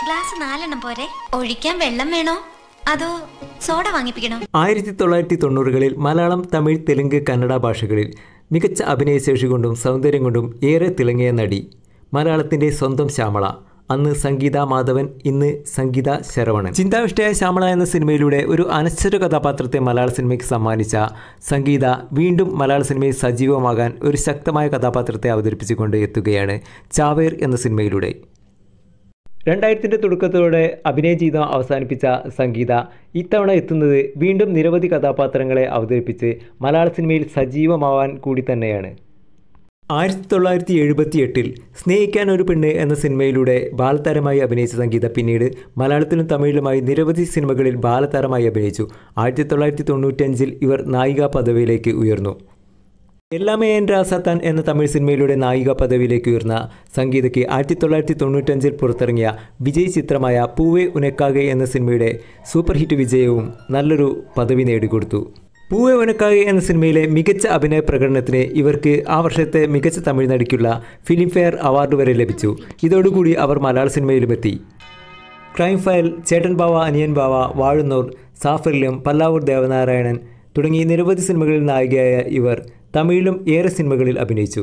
glass നാലെണ്ണം പോരെ ഒഴിക്കാൻ വെള്ളം വേണോ അതോ സോഡ വാങ്ങിപ്പിക്കണോ ആയിരത്തി തൊള്ളായിരത്തി തൊണ്ണൂറുകളിൽ മലയാളം തമിഴ് തെലുങ്ക് കന്നഡ ഭാഷകളിൽ മികച്ച അഭിനയശേഷി കൊണ്ടും സൗന്ദര്യം കൊണ്ടും ഏറെ തിളങ്ങിയ നടി മലയാളത്തിൻ്റെ സ്വന്തം ശ്യാമള അന്ന് സംഗീത മാധവൻ ഇന്ന് സംഗീത ശരവണൻ ചിന്താവിഷ്ടയായ ശ്യാമള എന്ന സിനിമയിലൂടെ ഒരു അനശ്വര കഥാപാത്രത്തെ മലയാള സിനിമയ്ക്ക് സമ്മാനിച്ച സംഗീത വീണ്ടും മലയാള സിനിമയിൽ സജീവമാകാൻ ഒരു ശക്തമായ കഥാപാത്രത്തെ അവതരിപ്പിച്ചുകൊണ്ട് എത്തുകയാണ് ചാവേർ എന്ന സിനിമയിലൂടെ രണ്ടായിരത്തിൻ്റെ തുടക്കത്തോടെ അഭിനയ ജീവിതം അവസാനിപ്പിച്ച സംഗീത ഇത്തവണ എത്തുന്നത് വീണ്ടും നിരവധി കഥാപാത്രങ്ങളെ അവതരിപ്പിച്ച് മലയാള സിനിമയിൽ സജീവമാവാൻ കൂടി തന്നെയാണ് ആയിരത്തി തൊള്ളായിരത്തി എഴുപത്തി എട്ടിൽ സ്നേഹിക്കാൻ ഒരു പെണ്ണ് എന്ന സിനിമയിലൂടെ ബാലതാരമായി അഭിനയിച്ച സംഗീത പിന്നീട് മലയാളത്തിലും തമിഴിലുമായി നിരവധി സിനിമകളിൽ ബാലതാരമായി അഭിനയിച്ചു ആയിരത്തി തൊള്ളായിരത്തി തൊണ്ണൂറ്റഞ്ചിൽ ഇവർ നായികാ പദവിയിലേക്ക് ഉയർന്നു എല്ലാമേ എൻ രാസാത്താൻ എന്ന തമിഴ് സിനിമയിലൂടെ നായിക പദവിയിലേക്ക് ഉയർന്ന സംഗീതയ്ക്ക് ആയിരത്തി തൊള്ളായിരത്തി തൊണ്ണൂറ്റഞ്ചിൽ പുറത്തിറങ്ങിയ വിജയ് ചിത്രമായ പൂവെ ഉനക്കാകെ എന്ന സിനിമയുടെ സൂപ്പർ ഹിറ്റ് വിജയവും നല്ലൊരു പദവി നേടിക്കൊടുത്തു പൂവെ ഉനക്കാകെ എന്ന സിനിമയിലെ മികച്ച അഭിനയ പ്രകടനത്തിന് ഇവർക്ക് ആ വർഷത്തെ മികച്ച തമിഴ് നടിക്കുള്ള ഫിലിം ഫെയർ അവാർഡ് വരെ ലഭിച്ചു ഇതോടുകൂടി അവർ മലയാള സിനിമയിലുമെത്തി ക്രൈം ഫയൽ ചേട്ടൻ ബാവ അനിയൻ ബാവ വാഴുന്നൂർ സാഫല്യം പല്ലാവൂർ ദേവനാരായണൻ തുടങ്ങി നിരവധി സിനിമകളിൽ നായികയായ ഇവർ തമിഴിലും ഏറെ സിനിമകളിൽ അഭിനയിച്ചു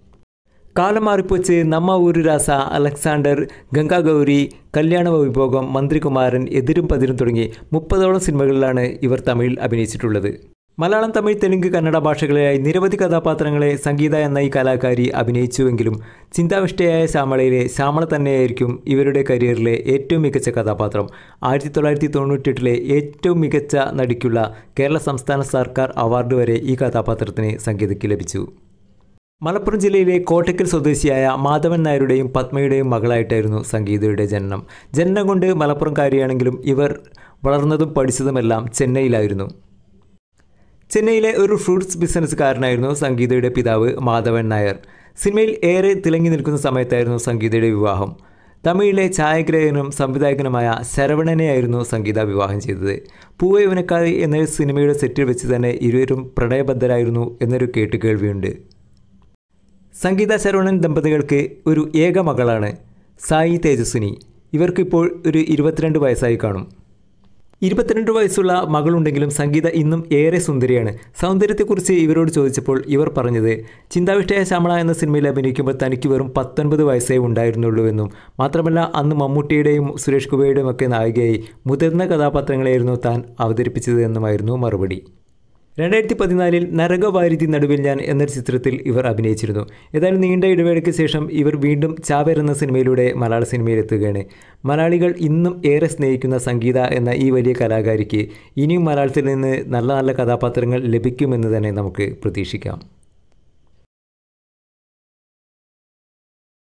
കാലം മാറിപ്പോച്ച് നമ്മ ഊരു രാസ അലക്സാണ്ടർ ഗംഗാഗൗരി കല്യാണ വൈഭോഗം മന്ത്രികുമാരൻ എതിരും പതിരും തുടങ്ങി മുപ്പതോളം സിനിമകളിലാണ് ഇവർ തമിഴിൽ അഭിനയിച്ചിട്ടുള്ളത് മലയാളം തമിഴ് തെലുങ്ക് കന്നഡ ഭാഷകളിലായി നിരവധി കഥാപാത്രങ്ങളെ സംഗീത എന്ന ഈ കലാകാരി അഭിനയിച്ചുവെങ്കിലും ചിന്താവിഷ്ടയായ ശ്യാമളയിലെ ശ്യാമള തന്നെയായിരിക്കും ഇവരുടെ കരിയറിലെ ഏറ്റവും മികച്ച കഥാപാത്രം ആയിരത്തി തൊള്ളായിരത്തി തൊണ്ണൂറ്റെട്ടിലെ ഏറ്റവും മികച്ച നടിക്കുള്ള കേരള സംസ്ഥാന സർക്കാർ അവാർഡ് വരെ ഈ കഥാപാത്രത്തിന് സംഗീതയ്ക്ക് ലഭിച്ചു മലപ്പുറം ജില്ലയിലെ കോട്ടയ്ക്കൽ സ്വദേശിയായ മാധവൻ നായരുടെയും പത്മയുടെയും മകളായിട്ടായിരുന്നു സംഗീതയുടെ ജനനം ജനനം കൊണ്ട് മലപ്പുറംകാരിയാണെങ്കിലും ഇവർ വളർന്നതും പഠിച്ചതുമെല്ലാം ചെന്നൈയിലായിരുന്നു ചെന്നൈയിലെ ഒരു ഫ്രൂട്ട്സ് ബിസിനസ്സുകാരനായിരുന്നു സംഗീതയുടെ പിതാവ് മാധവൻ നായർ സിനിമയിൽ ഏറെ തിളങ്ങി നിൽക്കുന്ന സമയത്തായിരുന്നു സംഗീതയുടെ വിവാഹം തമിഴിലെ ഛായാഗ്രഹകനും സംവിധായകനുമായ ശരവണനെയായിരുന്നു സംഗീത വിവാഹം ചെയ്തത് പൂവെ ഉനക്കാരി എന്ന സിനിമയുടെ സെറ്റിൽ വെച്ച് തന്നെ ഇരുവരും പ്രണയബദ്ധരായിരുന്നു എന്നൊരു കേട്ടുകേൾവിയുണ്ട് സംഗീത ശരവണൻ ദമ്പതികൾക്ക് ഒരു ഏക മകളാണ് സായി തേജസ്വിനി ഇവർക്കിപ്പോൾ ഒരു ഇരുപത്തിരണ്ട് വയസ്സായി കാണും ഇരുപത്തിരണ്ട് വയസ്സുള്ള മകളുണ്ടെങ്കിലും സംഗീത ഇന്നും ഏറെ സുന്ദരിയാണ് സൗന്ദര്യത്തെക്കുറിച്ച് ഇവരോട് ചോദിച്ചപ്പോൾ ഇവർ പറഞ്ഞത് ചിന്താവിഷ്ടയായ ശ്യാമള എന്ന സിനിമയിൽ അഭിനയിക്കുമ്പോൾ തനിക്ക് വെറും പത്തൊൻപത് വയസ്സേ ഉണ്ടായിരുന്നുള്ളൂ എന്നും മാത്രമല്ല അന്ന് മമ്മൂട്ടിയുടെയും സുരേഷ് ഗോപിയുടെയും ഒക്കെ നായികയായി മുതിർന്ന കഥാപാത്രങ്ങളായിരുന്നു താൻ അവതരിപ്പിച്ചത് എന്നുമായിരുന്നു മറുപടി രണ്ടായിരത്തി പതിനാലിൽ നരകവാരിധി നടുവിൽ ഞാൻ എന്നൊരു ചിത്രത്തിൽ ഇവർ അഭിനയിച്ചിരുന്നു ഏതായാലും നീണ്ട ഇടവേളയ്ക്ക് ശേഷം ഇവർ വീണ്ടും ചാവേർ എന്ന സിനിമയിലൂടെ മലയാള സിനിമയിൽ എത്തുകയാണ് മലയാളികൾ ഇന്നും ഏറെ സ്നേഹിക്കുന്ന സംഗീത എന്ന ഈ വലിയ കലാകാരിക്ക് ഇനിയും മലയാളത്തിൽ നിന്ന് നല്ല നല്ല കഥാപാത്രങ്ങൾ ലഭിക്കുമെന്ന് തന്നെ നമുക്ക് പ്രതീക്ഷിക്കാം